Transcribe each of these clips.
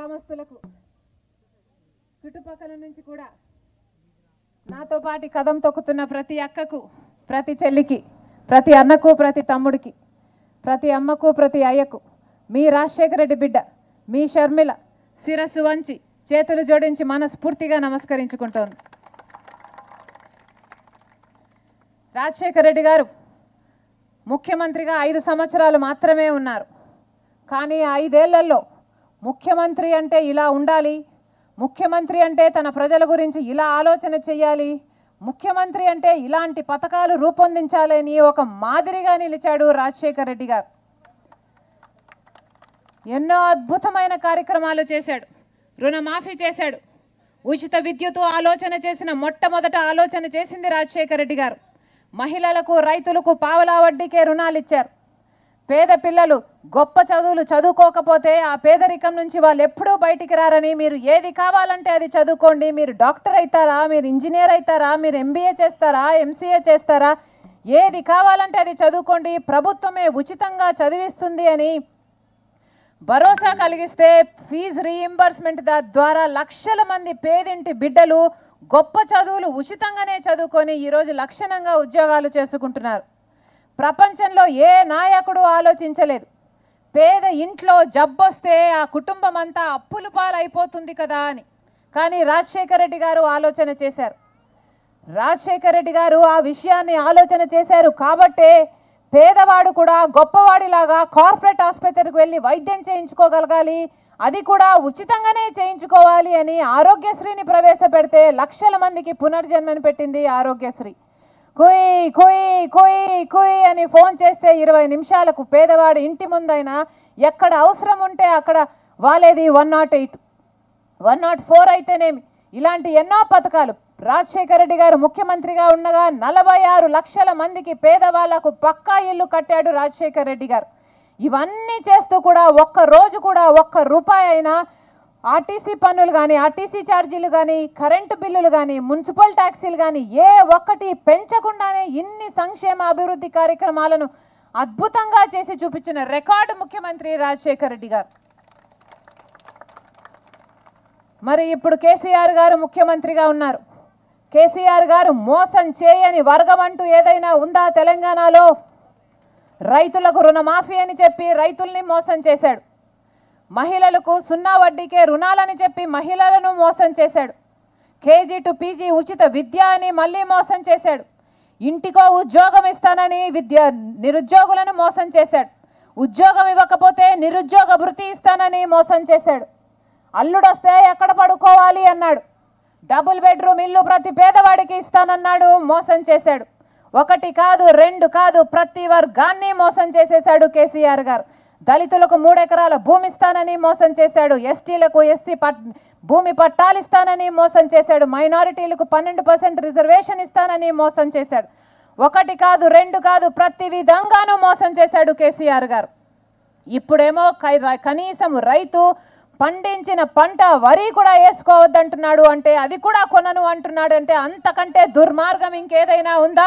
గ్రామస్తులకు చుట్టుపక్కల నుంచి కూడా నాతో పాటు కదం తొక్కుతున్న ప్రతి అక్కకు ప్రతి చెల్లికి ప్రతి అన్నకు ప్రతి తమ్ముడికి ప్రతి అమ్మకు ప్రతి అయ్యకు మీ రాజశేఖర రెడ్డి బిడ్డ మీ షర్మిల శిరస్సు వంచి చేతులు జోడించి మనస్ఫూర్తిగా నమస్కరించుకుంటోంది రాజశేఖర రెడ్డి గారు ముఖ్యమంత్రిగా ఐదు సంవత్సరాలు మాత్రమే ఉన్నారు కానీ ఆ ఐదేళ్లలో ముఖ్యమంత్రి అంటే ఇలా ఉండాలి ముఖ్యమంత్రి అంటే తన ప్రజల గురించి ఇలా ఆలోచన చేయాలి ముఖ్యమంత్రి అంటే ఇలాంటి పథకాలు రూపొందించాలని ఒక మాదిరిగా నిలిచాడు రాజశేఖర్ రెడ్డి గారు ఎన్నో అద్భుతమైన కార్యక్రమాలు చేశాడు రుణమాఫీ చేశాడు ఉచిత విద్యుత్ ఆలోచన చేసిన మొట్టమొదట ఆలోచన చేసింది రాజశేఖర రెడ్డి గారు మహిళలకు రైతులకు పావలా వడ్డీకే రుణాలు ఇచ్చారు పేద పిల్లలు గొప్ప చదువులు చదువుకోకపోతే ఆ పేదరికం నుంచి వాళ్ళు ఎప్పుడూ బయటికి రారని మీరు ఏది కావాలంటే అది చదువుకోండి మీరు డాక్టర్ అవుతారా మీరు ఇంజనీర్ అవుతారా మీరు ఎంబీఏ చేస్తారా ఎంసీఏ చేస్తారా ఏది కావాలంటే అది చదువుకోండి ప్రభుత్వమే ఉచితంగా చదివిస్తుంది అని భరోసా కలిగిస్తే ఫీజు రీయింబర్స్మెంట్ ద్వారా లక్షల మంది పేదింటి బిడ్డలు గొప్ప చదువులు ఉచితంగానే చదువుకొని ఈరోజు లక్షణంగా ఉద్యోగాలు చేసుకుంటున్నారు ప్రపంచంలో ఏ నాయకుడు ఆలోచించలేదు పేద ఇంట్లో జబ్బొస్తే ఆ కుటుంబం అంతా అప్పులు పాలైపోతుంది కదా అని కానీ రాజశేఖర రెడ్డి గారు ఆలోచన చేశారు రాజశేఖర రెడ్డి గారు ఆ విషయాన్ని ఆలోచన చేశారు కాబట్టే పేదవాడు కూడా గొప్పవాడిలాగా కార్పొరేట్ ఆసుపత్రికి వెళ్ళి వైద్యం చేయించుకోగలగాలి అది కూడా ఉచితంగానే చేయించుకోవాలి అని ఆరోగ్యశ్రీని ప్రవేశపెడితే లక్షల మందికి పునర్జన్మని పెట్టింది ఆరోగ్యశ్రీ కుయ్ కుయ్ కుయ్ కుయ్ అని ఫోన్ చేస్తే ఇరవై నిమిషాలకు పేదవాడు ఇంటి ముందైనా ఎక్కడ అవసరం ఉంటే అక్కడ వాలేది one nought eight one nought four అయితేనేమి ఇలాంటి ఎన్నో పథకాలు రాజశేఖర రెడ్డి గారు ముఖ్యమంత్రిగా ఉండగా నలభై ఆరు లక్షల మందికి పేదవాళ్లకు పక్కా ఇల్లు కట్టాడు రాజశేఖర రెడ్డి గారు ఇవన్నీ చేస్తూ కూడా ఒక్క రోజు కూడా ఒక్క రూపాయి అయినా ఆర్టీసీ పన్నులు కానీ ఆర్టీసీ ఛార్జీలు కానీ కరెంటు బిల్లులు కానీ మున్సిపల్ ట్యాక్సీలు కానీ ఏ ఒక్కటి పెంచకుండానే ఇన్ని సంక్షేమ అభివృద్ధి కార్యక్రమాలను అద్భుతంగా చేసి చూపించిన రికార్డు ముఖ్యమంత్రి రాజశేఖర రెడ్డి గారు మరి ఇప్పుడు కేసీఆర్ గారు ముఖ్యమంత్రిగా ఉన్నారు కేసీఆర్ గారు మోసం చేయని వర్గం అంటూ ఏదైనా ఉందా తెలంగాణలో రైతులకు రుణమాఫీ అని చెప్పి రైతుల్ని మోసం చేశాడు మహిళలకు సున్నా వడ్డీకే రుణాలని చెప్పి మహిళలను మోసం చేశాడు కేజీ టు పీజీ ఉచిత విద్య అని మళ్ళీ మోసం చేశాడు ఇంటికో ఉద్యోగం ఇస్తానని విద్య నిరుద్యోగులను మోసం చేశాడు ఉద్యోగం ఇవ్వకపోతే నిరుద్యోగ భృతి ఇస్తానని మోసం చేశాడు అల్లుడొస్తే ఎక్కడ పడుకోవాలి అన్నాడు డబుల్ బెడ్రూమ్ ఇల్లు ప్రతి పేదవాడికి ఇస్తానన్నాడు మోసం చేశాడు ఒకటి కాదు రెండు కాదు ప్రతి వర్గాన్ని మోసం చేసేశాడు కేసీఆర్ గారు దళితులకు మూడెకరాల భూమి ఇస్తానని మోసం చేశాడు ఎస్టీలకు ఎస్సీ పట్ భూమి పట్టాలు ఇస్తానని మోసం చేశాడు మైనారిటీలకు పన్నెండు పర్సెంట్ రిజర్వేషన్ ఇస్తానని మోసం చేశాడు ఒకటి కాదు రెండు కాదు ప్రతి విధంగానూ మోసం చేశాడు కేసీఆర్ గారు ఇప్పుడేమో కై- ర- కనీసం రైతు పండించిన పంట వరి కూడా వేసుకోవద్దంటున్నాడు అంటే అది కూడా కొనను అంటున్నాడు అంటే అంతకంటే దుర్మార్గం ఇంకేదైనా ఉందా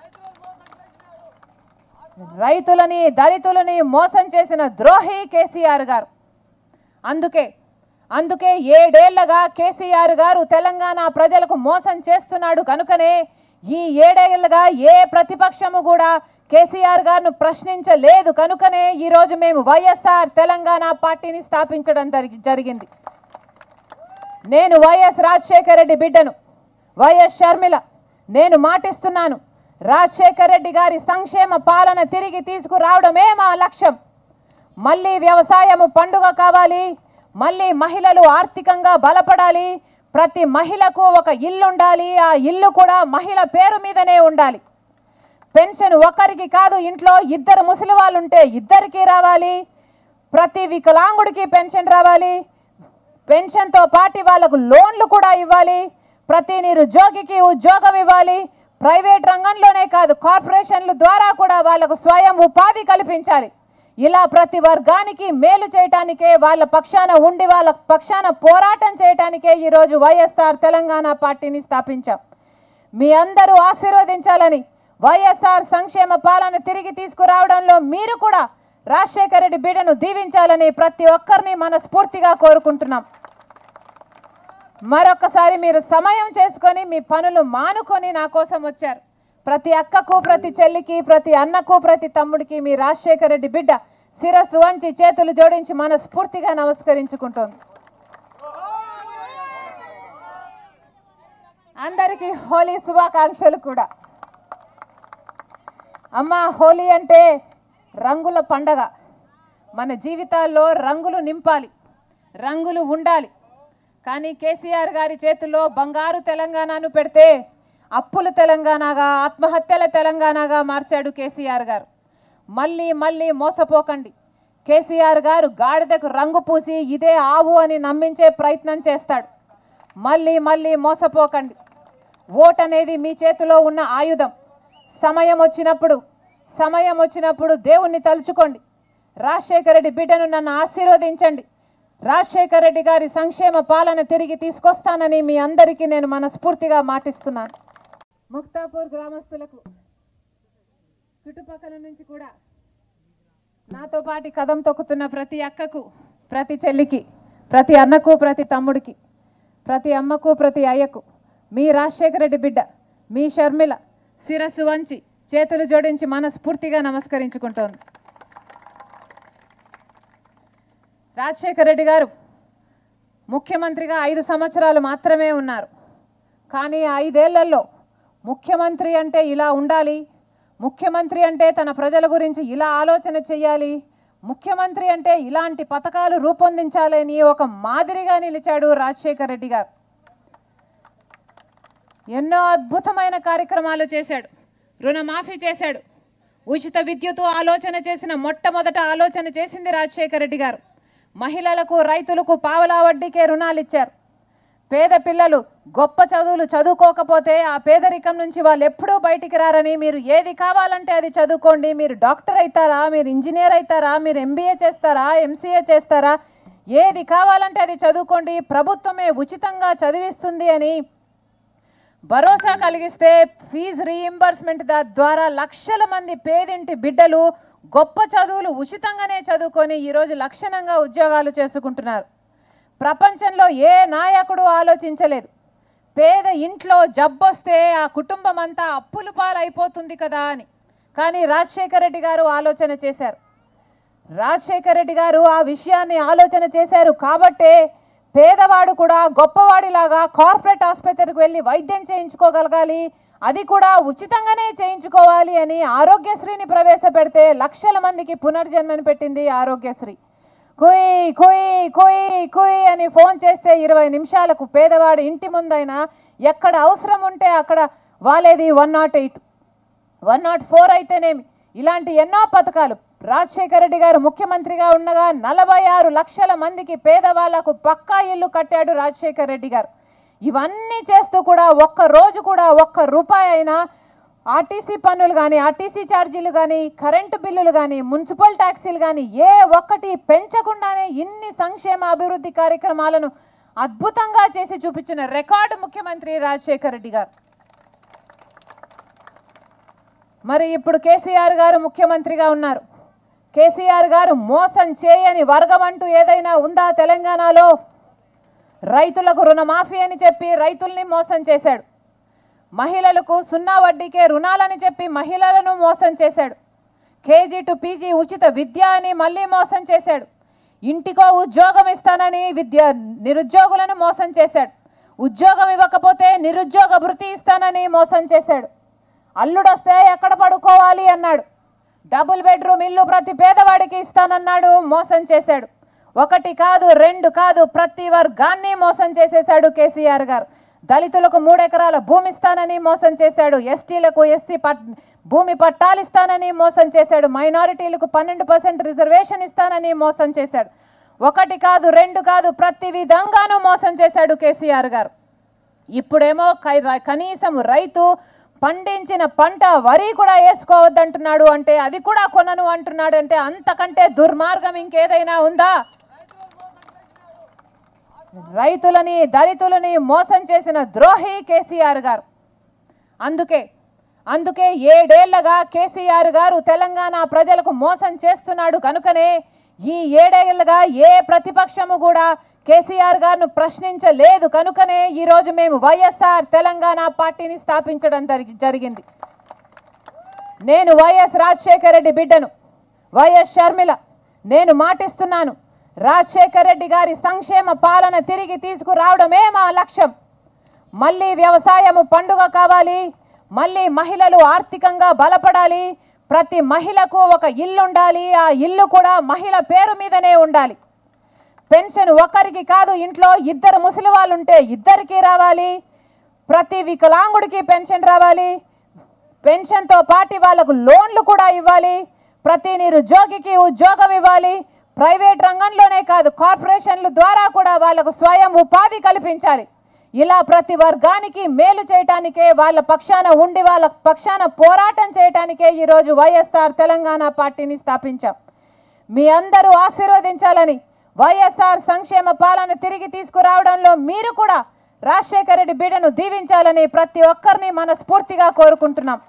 రైతులని దళితులని మోసం చేసిన ద్రోహి కేసీఆర్ గారు అందుకే అందుకే ఏడేళ్లగా కేసీఆర్ గారు తెలంగాణ ప్రజలకు మోసం చేస్తున్నాడు కనుకనే ఈ ఏడేళ్లుగా ఏ ప్రతిపక్షము కూడా కేసీఆర్ గారిను ప్రశ్నించలేదు కనుకనే ఈరోజు మేము వైఎస్ఆర్ తెలంగాణ పార్టీని స్థాపించడం జరిగి- జరిగింది నేను వైఎస్ రాజశేఖర రెడ్డి బిడ్డను వైఎస్ షర్మిల నేను మాటిస్తున్నాను రాజశేఖర రెడ్డి గారి సంక్షేమ పాలన తిరిగి తీసుకురావడమే మా లక్ష్యం మళ్ళీ వ్యవసాయము పండుగ కావాలి మళ్ళీ మహిళలు ఆర్థికంగా బలపడాలి ప్రతి మహిళకు ఒక ఇల్లు ఉండాలి ఆ ఇల్లు కూడా మహిళ పేరు మీదనే ఉండాలి పెన్షన్ ఒక్కరికి కాదు ఇంట్లో ఇద్దరు ముసలి వాళ్ళు ఉంటే ఇద్దరికి రావాలి ప్రతి వికలాంగుడికి పెన్షన్ రావాలి పెన్షన్తో పాటు వాళ్ళకు లోన్లు కూడా ఇవ్వాలి ప్రతి నిరుద్యోగికి ఉద్యోగం ఇవ్వాలి ప్రైవేట్ రంగంలోనే కాదు కార్పొరేషన్ల ద్వారా కూడా వాళ్ళకు స్వయం ఉపాధి కల్పించాలి ఇలా ప్రతి వర్గానికి మేలు చేయటానికే వాళ్ళ పక్షాన ఉండి వాళ్ళ పక్షాన పోరాటం చేయటానికే ఈరోజు వైఎస్ఆర్ తెలంగాణ పార్టీని స్థాపించాం మీ అందరూ ఆశీర్వదించాలని వైఎస్ఆర్ సంక్షేమ పాలన తిరిగి తీసుకురావడంలో మీరు కూడా రాజశేఖర రెడ్డి బిడ్డను దీవించాలని ప్రతి ఒక్కరిని మనస్ఫూర్తిగా కోరుకుంటున్నాం మరొకసారి మీరు సమయం చేసుకొని మీ పనులు మానుకొని నా కోసం వచ్చారు ప్రతి అక్కకు ప్రతి చెల్లికి ప్రతి అన్నకు ప్రతి తమ్ముడికి మీ రాజశేఖర రెడ్డి బిడ్డ శిరస్సు వంచి చేతులు జోడించి మనస్ఫూర్తిగా నమస్కరించుకుంటోంది అందరికీ హోలీ శుభాకాంక్షలు కూడా అమ్మ హోలీ అంటే రంగుల పండగ మన జీవితాల్లో రంగులు నింపాలి రంగులు ఉండాలి కానీ కేసీఆర్ గారి చేతుల్లో బంగారు తెలంగాణను పెడితే అప్పుల తెలంగాణగా ఆత్మహత్యల తెలంగాణగా మార్చాడు కేసీఆర్ గారు మళ్ళీ మళ్ళీ మోసపోకండి కేసీఆర్ గారు గాడిదకు రంగు పూసి ఇదే ఆవు అని నమ్మించే ప్రయత్నం చేస్తాడు మళ్ళీ మళ్ళీ మోసపోకండి ఓట్ అనేది మీ చేతిలో ఉన్న ఆయుధం సమయం వచ్చినప్పుడు సమయం వచ్చినప్పుడు దేవుణ్ణి తలుచుకోండి రాజశేఖర రెడ్డి బిడ్డను నన్ను ఆశీర్వదించండి రాజశేఖర రెడ్డి గారి సంక్షేమ పాలన తిరిగి తీసుకొస్తానని మీ అందరికీ నేను మనస్ఫూర్తిగా మాటిస్తున్నాను ముక్తాపూర్ గ్రామస్తులకు చుట్టుపక్కల నుంచి కూడా నాతో పాటు కదం తొక్కుతున్న ప్రతి అక్కకు ప్రతి చెల్లికి ప్రతి అన్నకు ప్రతి తమ్ముడికి ప్రతి అమ్మకు ప్రతి అయ్యకు మీ రాజశేఖర రెడ్డి బిడ్డ మీ షర్మిల శిరస్సు వంచి చేతులు జోడించి మనస్ఫూర్తిగా నమస్కరించుకుంటోంది రాజశేఖర రెడ్డి గారు ముఖ్యమంత్రిగా ఐదు సంవత్సరాలు మాత్రమే ఉన్నారు కానీ ఐదేళ్లలో ముఖ్యమంత్రి అంటే ఇలా ఉండాలి ముఖ్యమంత్రి అంటే తన ప్రజల గురించి ఇలా ఆలోచన చేయాలి ముఖ్యమంత్రి అంటే ఇలాంటి పథకాలు రూపొందించాలని ఒక మాదిరిగా నిలిచాడు రాజశేఖర రెడ్డి గారు ఎన్నో అద్భుతమైన కార్యక్రమాలు చేశాడు రుణమాఫీ చేశాడు ఉచిత విద్యుత్ ఆలోచన చేసిన మొట్టమొదట ఆలోచన చేసింది రాజశేఖర రెడ్డి గారు మహిళలకు రైతులకు పావలా వడ్డీకే రుణాలు ఇచ్చారు పేద పిల్లలు గొప్ప చదువులు చదువుకోకపోతే ఆ పేదరికం నుంచి వాళ్ళు ఎప్పుడూ బయటికి రారని మీరు ఏది కావాలంటే అది చదువుకోండి మీరు డాక్టర్ అవుతారా మీరు ఇంజనీర్ అవుతారా మీరు ఎంబీఏ చేస్తారా ఎంసీఏ చేస్తారా ఏది కావాలంటే అది చదువుకోండి ప్రభుత్వమే ఉచితంగా చదివిస్తుంది అని భరోసా కలిగిస్తే ఫీజు రీయింబర్స్మెంట్ ద్వారా లక్షల మంది పేదింటి బిడ్డలు గొప్ప చదువులు ఉచితంగానే చదువుకొని ఈరోజు లక్షణంగా ఉద్యోగాలు చేసుకుంటున్నారు ప్రపంచంలో ఏ నాయకుడు ఆలోచించలేదు పేద ఇంట్లో జబ్బొస్తే ఆ కుటుంబం అంతా అప్పులు పాలైపోతుంది కదా అని కానీ రాజశేఖర రెడ్డి గారు ఆలోచన చేశారు రాజశేఖర రెడ్డి గారు ఆ విషయాన్ని ఆలోచన చేశారు కాబట్టే పేదవాడు కూడా గొప్పవాడిలాగా కార్పొరేట్ ఆసుపత్రికి వెళ్ళి వైద్యం చేయించుకోగలగాలి అది కూడా ఉచితంగానే చేయించుకోవాలి అని ఆరోగ్యశ్రీని ప్రవేశపెడితే లక్షల మందికి పునర్జన్మని పెట్టింది ఆరోగ్యశ్రీ కుయ్ కుయ్ కుయ్ కుయ్ అని ఫోన్ చేస్తే ఇరవై నిమిషాలకు పేదవాడు ఇంటి ముందైనా ఎక్కడ అవసరం ఉంటే అక్కడ వాలేది one nought eight one nought four అయితేనేమి ఇలాంటి ఎన్నో పథకాలు రాజశేఖర రెడ్డి గారు ముఖ్యమంత్రిగా ఉండగా నలభై ఆరు లక్షల మందికి పేదవాళ్లకు పక్కా ఇల్లు కట్టాడు రాజశేఖర రెడ్డి గారు ఇవన్నీ చేస్తూ కూడా ఒక్క రోజు కూడా ఒక్క రూపాయి అయినా ఆర్టీసీ పన్నులు కానీ ఆర్టీసీ ఛార్జీలు కానీ కరెంటు బిల్లులు కానీ మున్సిపల్ ట్యాక్సీలు కానీ ఏ ఒక్కటి పెంచకుండానే ఇన్ని సంక్షేమ అభివృద్ధి కార్యక్రమాలను అద్భుతంగా చేసి చూపించిన రికార్డు ముఖ్యమంత్రి రాజశేఖర రెడ్డి గారు మరి ఇప్పుడు కేసీఆర్ గారు ముఖ్యమంత్రిగా ఉన్నారు కేసీఆర్ గారు మోసం చేయని వర్గం అంటూ ఏదైనా ఉందా తెలంగాణలో రైతులకు రుణమాఫీ అని చెప్పి రైతుల్ని మోసం చేశాడు మహిళలకు సున్నా వడ్డీకే రుణాలని చెప్పి మహిళలను మోసం చేశాడు కేజీ టు పీజీ ఉచిత విద్య అని మళ్ళీ మోసం చేశాడు ఇంటికో ఉద్యోగం ఇస్తానని విద్య నిరుద్యోగులను మోసం చేశాడు ఉద్యోగం ఇవ్వకపోతే నిరుద్యోగ భృతి ఇస్తానని మోసం చేశాడు అల్లుడొస్తే ఎక్కడ పడుకోవాలి అన్నాడు డబుల్ బెడ్రూమ్ ఇల్లు ప్రతి పేదవాడికి ఇస్తానన్నాడు మోసం చేశాడు ఒకటి కాదు రెండు కాదు ప్రతి వర్గాన్ని మోసం చేసేశాడు కేసీఆర్ గారు దళితులకు మూడెకరాల భూమి ఇస్తానని మోసం చేశాడు ఎస్టీలకు ఎస్సీ పట్ భూమి పట్టాలు ఇస్తానని మోసం చేశాడు మైనారిటీలకు పన్నెండు పర్సెంట్ రిజర్వేషన్ ఇస్తానని మోసం చేశాడు ఒకటి కాదు రెండు కాదు ప్రతి విధంగానూ మోసం చేశాడు కేసీఆర్ గారు ఇప్పుడేమో కై- ర- కనీసం రైతు పండించిన పంట వరి కూడా వేసుకోవద్దంటున్నాడు అంటే అది కూడా కొనను అంటున్నాడు అంటే అంతకంటే దుర్మార్గం ఇంకేదైనా ఉందా రైతులని దళితులని మోసం చేసిన ద్రోహి కేసీఆర్ గారు అందుకే అందుకే ఏడేళ్లగా కేసీఆర్ గారు తెలంగాణ ప్రజలకు మోసం చేస్తున్నాడు కనుకనే ఈ ఏడేళ్లుగా ఏ ప్రతిపక్షము కూడా కేసీఆర్ గారిను ప్రశ్నించలేదు కనుకనే ఈరోజు మేము వైఎస్ఆర్ తెలంగాణ పార్టీని స్థాపించడం జరిగి- జరిగింది నేను వైఎస్ రాజశేఖర రెడ్డి బిడ్డను వైఎస్ షర్మిల నేను మాటిస్తున్నాను రాజశేఖర రెడ్డి గారి సంక్షేమ పాలన తిరిగి తీసుకురావడమే మా లక్ష్యం మళ్ళీ వ్యవసాయము పండుగ కావాలి మళ్ళీ మహిళలు ఆర్థికంగా బలపడాలి ప్రతి మహిళకు ఒక ఇల్లు ఉండాలి ఆ ఇల్లు కూడా మహిళ పేరు మీదనే ఉండాలి పెన్షన్ ఒకరికి కాదు ఇంట్లో ఇద్దరు ముసలి వాళ్ళు ఉంటే ఇద్దరికి రావాలి ప్రతి వికలాంగుడికి పెన్షన్ రావాలి పెన్షన్తో పాటు వాళ్ళకు లోన్లు కూడా ఇవ్వాలి ప్రతి నిరుద్యోగికి ఉద్యోగం ఇవ్వాలి ప్రైవేట్ రంగంలోనే కాదు కార్పొరేషన్ల ద్వారా కూడా వాళ్ళకు స్వయం ఉపాధి కల్పించాలి ఇలా ప్రతి వర్గానికి మేలు చేయటానికే వాళ్ళ పక్షాన ఉండి వాళ్ళ పక్షాన పోరాటం చేయటానికే ఈరోజు వైఎస్ఆర్ తెలంగాణ పార్టీని స్థాపించాం మీ అందరూ ఆశీర్వదించాలని వైఎస్ఆర్ సంక్షేమ పాలన తిరిగి తీసుకురావడంలో మీరు కూడా రాజశేఖర రెడ్డి బిడ్డను దీవించాలని ప్రతి ఒక్కరిని మనస్ఫూర్తిగా కోరుకుంటున్నాం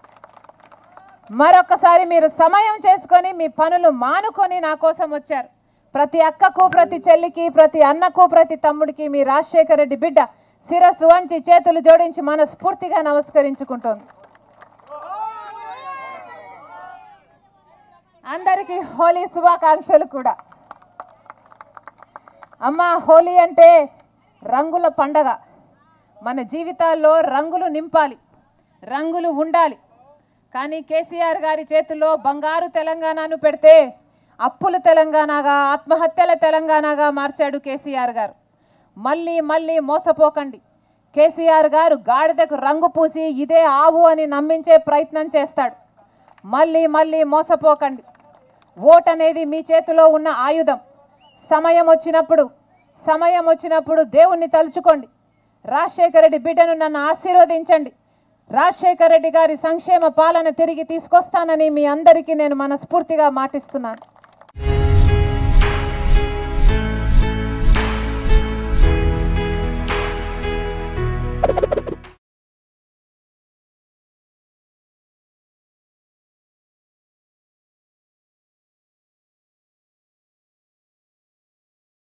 మరొకసారి మీరు సమయం చేసుకొని మీ పనులు మానుకొని నా కోసం వచ్చారు ప్రతి అక్కకు ప్రతి చెల్లికి ప్రతి అన్నకు ప్రతి తమ్ముడికి మీ రాజశేఖర రెడ్డి బిడ్డ శిరస్సు వంచి చేతులు జోడించి మనస్ఫూర్తిగా నమస్కరించుకుంటోంది అందరికీ హోలీ శుభాకాంక్షలు కూడా అమ్మ హోలీ అంటే రంగుల పండగ మన జీవితాల్లో రంగులు నింపాలి రంగులు ఉండాలి కానీ కేసీఆర్ గారి చేతుల్లో బంగారు తెలంగాణను పెడితే అప్పుల తెలంగాణగా ఆత్మహత్యల తెలంగాణగా మార్చాడు కేసీఆర్ గారు మళ్ళీ మళ్ళీ మోసపోకండి కేసీఆర్ గారు గాడిదకు రంగు పూసి ఇదే ఆవు అని నమ్మించే ప్రయత్నం చేస్తాడు మళ్ళీ మళ్ళీ మోసపోకండి ఓట్ అనేది మీ చేతిలో ఉన్న ఆయుధం సమయం వచ్చినప్పుడు సమయం వచ్చినప్పుడు దేవుణ్ణి తలుచుకోండి రాజశేఖర రెడ్డి బిడ్డను నన్ను ఆశీర్వదించండి రాజశేఖర రెడ్డి గారి సంక్షేమ పాలన తిరిగి తీసుకొస్తానని మీ అందరికీ నేను మనస్ఫూర్తిగా మాటిస్తున్నాను